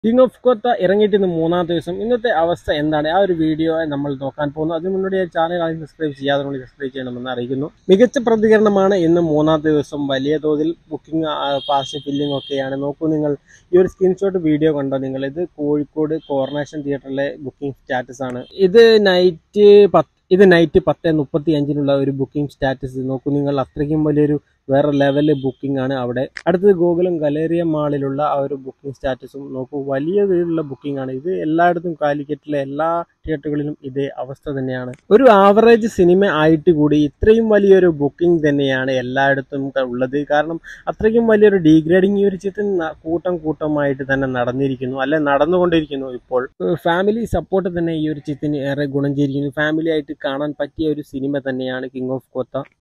king of കൊത്ത ഇറങ്ങിയിട്ട് ഇന്ന് മൂന്നാം ദിവസം ഇന്നത്തെ അവസ്ഥ എന്താണ് ആ ഒരു വീഡിയോ നമ്മൾ നോക്കാൻ പോകുന്നു അതിന് മുന്നോടി ചാനൽ ആദ്യം സബ്സ്ക്രൈബ് ചെയ്യാതെ സബ്സ്ക്രൈബ് ചെയ്യണമെന്ന് അറിയിക്കുന്നു മികച്ച പ്രതികരണമാണ് ഇന്ന് മൂന്നാം ദിവസം വലിയ തോതിൽ ബുക്കിംഗ് പാസ് ഫില്ലിംഗ് ഒക്കെയാണ് നോക്കൂ നിങ്ങൾ ഈ ഒരു സ്ക്രീൻഷോട്ട് വീഡിയോ കണ്ടോ നിങ്ങൾ ഇത് കോഴിക്കോട് കോർണേഷൻ തിയേറ്ററിലെ ബുക്കിംഗ് സ്റ്റാറ്റസ് ആണ് ഇത് നൈറ്റ് പത്ത് ഇത് നൈറ്റ് പത്ത് മുപ്പത്തി അഞ്ചിനുള്ള ഒരു ബുക്കിംഗ് സ്റ്റാറ്റസ് നോക്കൂ നിങ്ങൾ അത്രയ്ക്കും വലിയൊരു വേറെ ലെവല് ബുക്കിംഗ് ആണ് അവിടെ അടുത്തത് ഗോകുലം ഗലേറിയ മാളിലുള്ള ആ ഒരു ബുക്കിംഗ് സ്റ്റാറ്റസും നോക്കൂ വലിയ രീതിയിലുള്ള ബുക്കിംഗ് ആണ് ഇത് എല്ലായിടത്തും കാലിക്കറ്റിലെ എല്ലാ തിയേറ്ററുകളിലും ഇതേ അവസ്ഥ തന്നെയാണ് ഒരു ആവറേജ് സിനിമ ആയിട്ട് കൂടി ഇത്രയും വലിയൊരു ബുക്കിംഗ് തന്നെയാണ് എല്ലായിടത്തും ഉള്ളത് കാരണം അത്രയ്ക്കും വലിയൊരു ഡീഗ്രേഡിങ് ഈ ഒരു ചിത്രം ന- കൂട്ടം കൂട്ടമായിട്ട് തന്നെ നടന്നിരിക്കുന്നു അല്ലെ നടന്നുകൊണ്ടിരിക്കുന്നു ഇപ്പോൾ ഫാമിലി സപ്പോർട്ട് തന്നെ ഈ ഒരു ചിത്രത്തിന് ഏറെ ഗുണം ചെയ്തിരിക്കുന്നു ഫാമിലി ആയിട്ട് കാണാൻ പറ്റിയ ഒരു സിനിമ തന്നെയാണ് കിങ് ഓഫ് കൊത്ത